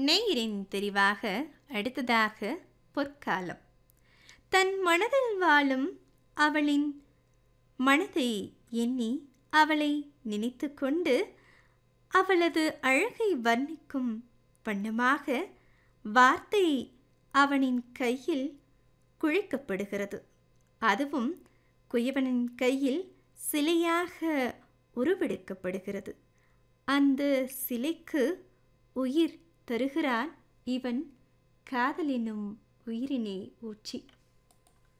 நேயரின் தெரிவாக அடுத்ததாக பொற்காலம் தன் மனதில் வாழும் அவளின் மனதை எண்ணி அவளை நினைத்து கொண்டு அவளது அழகை வர்ணிக்கும் வண்ணமாக வார்த்தை அவனின் கையில் குழைக்கப்படுகிறது அதுவும் குயவனின் கையில் சிலையாக உருவெடுக்கப்படுகிறது அந்த சிலைக்கு உயிர் தருகிறான் இவன் காதலினும் உயிரினை ஊற்றி